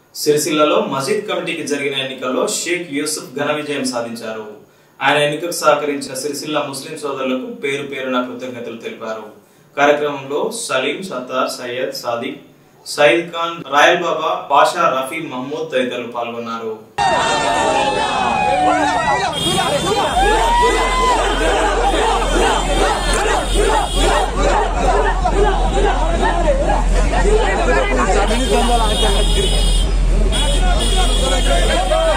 సిరిసిల్లలో మసీద్ కమిటీకి జరిగిన ఎన్నికల్లో షేక్ యూసుఫ్ ఘన విజయం సాధించారు ఆయన ఎన్నికకు సహకరించిన సిరిసిల్ల ముస్లిం సోదరులకు పేరు పేరున కృతజ్ఞతలు తెలిపారు కార్యక్రమంలో సలీం సత్తార్ సయ్యద్ సాదిక్ సయీద్ ఖాన్ రాయల్ బాబా పాషా రఫీ మహమూద్ తదితరులు పాల్గొన్నారు Gracias.